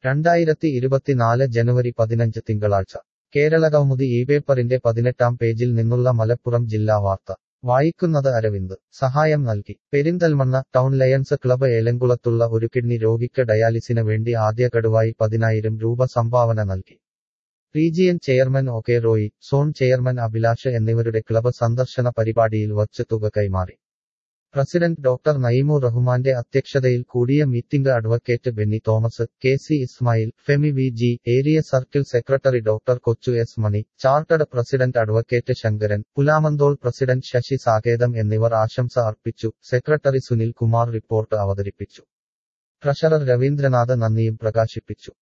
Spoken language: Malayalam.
രണ്ടായിരത്തി ഇരുപത്തിനാല് ജനുവരി പതിനഞ്ച് തിങ്കളാഴ്ച കേരളകൗമുദി ഈ പേപ്പറിന്റെ പതിനെട്ടാം പേജിൽ നിന്നുള്ള മലപ്പുറം ജില്ലാ വാർത്ത വായിക്കുന്നത് അരവിന്ദ് സഹായം നൽകി പെരിന്തൽമണ്ണ ടൗൺ ലയൺസ് ക്ലബ് ഏലംകുളത്തുള്ള ഒരു കിഡ്നി രോഗിക്ക് ഡയാലിസിന് വേണ്ടി ആദ്യ ഗഡുവായി പതിനായിരം രൂപ സംഭാവന നൽകി region chairman O K Roy zone chairman Abhilash എന്നിവരുടെ ക്ലബ് സന്ദർശന പരിപാടിയിൽ വച്ച് തുക കൈമാറി പ്രസിഡന്റ് ഡോക്ടർ നയിമു റഹ്മാന്റെ അധ്യക്ഷതയിൽ കൂടിയ meeting advocate Benny Thomas K C Ismail Femi V G area circle secretary doctor Kochu S Mani chartered president advocate Sankaran Pulamanthole president Sasi Saketham എന്നിവർ ആശംസ അർപ്പിച്ചു സെക്രട്ടറി സുനിൽ കുമാർ റിപ്പോർട്ട് അവതരിപ്പിച്ചു ട്രഷറർ രവീന്ദ്രനാഥ് നന്ദിയും പ്രകാശിപ്പിച്ചു